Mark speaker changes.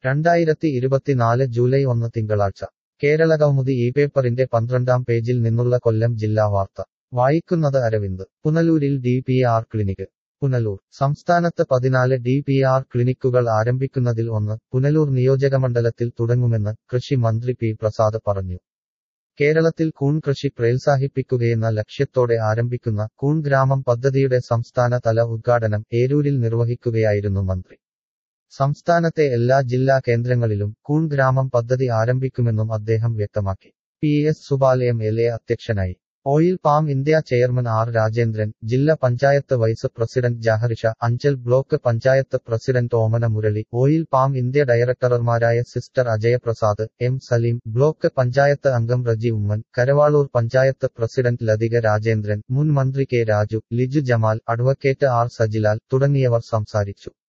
Speaker 1: രണ്ടായിരത്തി ഇരുപത്തിനാല് ജൂലൈ ഒന്ന് തിങ്കളാഴ്ച കേരളകൗമുദി ഈ പേപ്പറിന്റെ പന്ത്രണ്ടാം പേജിൽ നിന്നുള്ള കൊല്ലം ജില്ലാ വാർത്ത വായിക്കുന്നത് അരവിന്ദ് പുനലൂരിൽ D P R clinic Punalur സംസ്ഥാനത്ത് പതിനാല് ഡി പി ആർ ക്ലിനിക്കുകൾ ആരംഭിക്കുന്നതിൽ ഒന്ന് പുനലൂർ നിയോജകമണ്ഡലത്തിൽ തുടങ്ങുമെന്ന് കൃഷി മന്ത്രി പി പ്രസാദ് പറഞ്ഞു കേരളത്തിൽ കൂൺ കൃഷി പ്രോത്സാഹിപ്പിക്കുകയെന്ന ലക്ഷ്യത്തോടെ ആരംഭിക്കുന്ന കൂൺ ഗ്രാമം പദ്ധതിയുടെ സംസ്ഥാന തല ഉദ്ഘാടനം ഏരൂരിൽ നിർവഹിക്കുകയായിരുന്നു മന്ത്രി സംസ്ഥാനത്തെ എല്ലാ ജില്ലാ കേന്ദ്രങ്ങളിലും കൂൺ ഗ്രാമം പദ്ധതി ആരംഭിക്കുമെന്നും അദ്ദേഹം വ്യക്തമാക്കി P S Subal M L A അധ്യക്ഷനായി oil palm India chairman R Rajendran ജില്ലാ panchayat vice president Jaharisha Anchal block panchayat president Omana Murali oil palm India ഡയറക്ടർമാരായ sister Ajayaprasad M Saleem block panchayat അംഗം റജി ഉമ്മൻ കരവാളൂർ പഞ്ചായത്ത് പ്രസിഡന്റ് ലതിക രാജേന്ദ്രൻ മുൻ മന്ത്രി K Raju Liju Jamal advocate R Sajilal തുടങ്ങിയവർ സംസാരിച്ചു